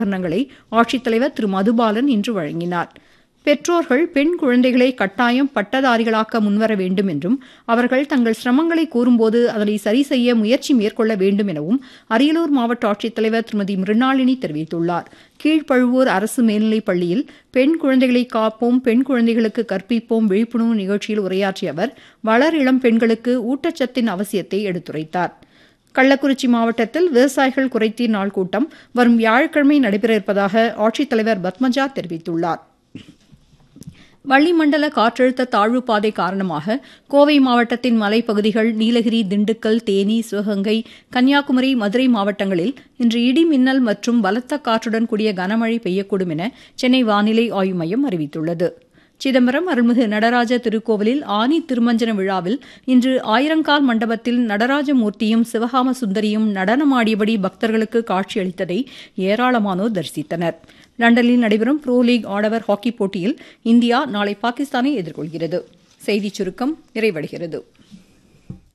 உபகரணங்களை ஆட்சித்தலைவர் திரு மதுபாலன் இன்று வழங்கினார் பெற்றோர்கள் பெண் குழந்தைகளை கட்டாயம் பட்டதாரிகளாக்க முன்வர வேண்டும் என்றும் அவர்கள் தங்கள் சிரமங்களை கூறும்போது அதனை சரி செய்ய முயற்சி மேற்கொள்ள வேண்டும் எனவும் அரியலூர் மாவட்ட ஆட்சித்தலைவர் திருமதி மிருணாளினி தெரிவித்துள்ளார் கீழ்ப்பழுவூர் அரசு மேல்நிலைப் பள்ளியில் பெண் குழந்தைகளை காப்போம் பெண் குழந்தைகளுக்கு கற்பிப்போம் விழிப்புணர்வு நிகழ்ச்சியில் உரையாற்றிய அவர் வளர் இளம் பெண்களுக்கு ஊட்டச்சத்தின் அவசியத்தை எடுத்துரைத்தார் கள்ளக்குறிச்சி மாவட்டத்தில் விவசாயிகள் குறைதீர் நாள் கூட்டம் வரும் வியாழக்கிழமை நடைபெற இருப்பதாக ஆட்சித்தலைவர் பத்மஜா தெரிவித்துள்ளார் வளிமண்டல காற்றழுத்த தாழ்வு பாதை காரணமாக கோவை மாவட்டத்தின் மலைப்பகுதிகள் நீலகிரி திண்டுக்கல் தேனி சிவகங்கை கன்னியாகுமரி மதுரை மாவட்டங்களில் இன்று இடி மின்னல் மற்றும் பலத்த காற்றுடன் கூடிய கனமழை பெய்யக்கூடும் என சென்னை வானிலை ஆய்வு மையம் அறிவித்துள்ளது சிதம்பரம் அருள்மிகு நடராஜ திருக்கோவிலில் ஆனி திருமஞ்சன விழாவில் இன்று ஆயிரங்கால் மண்டபத்தில் நடராஜமூர்த்தியும் சிவகாம சுந்தரியும் நடனமாடியபடி பக்தர்களுக்கு காட்சியளித்ததை ஏராளமானோர் தரிசித்தனர் லண்டனில் நடைபெறும் ப்ரோ லீக் ஆடவர் ஹாக்கி போட்டியில் இந்தியா நாளை பாகிஸ்தானை எதிர்கொள்கிறது செய்திச் சுருக்கம் நிறைவடைகிறது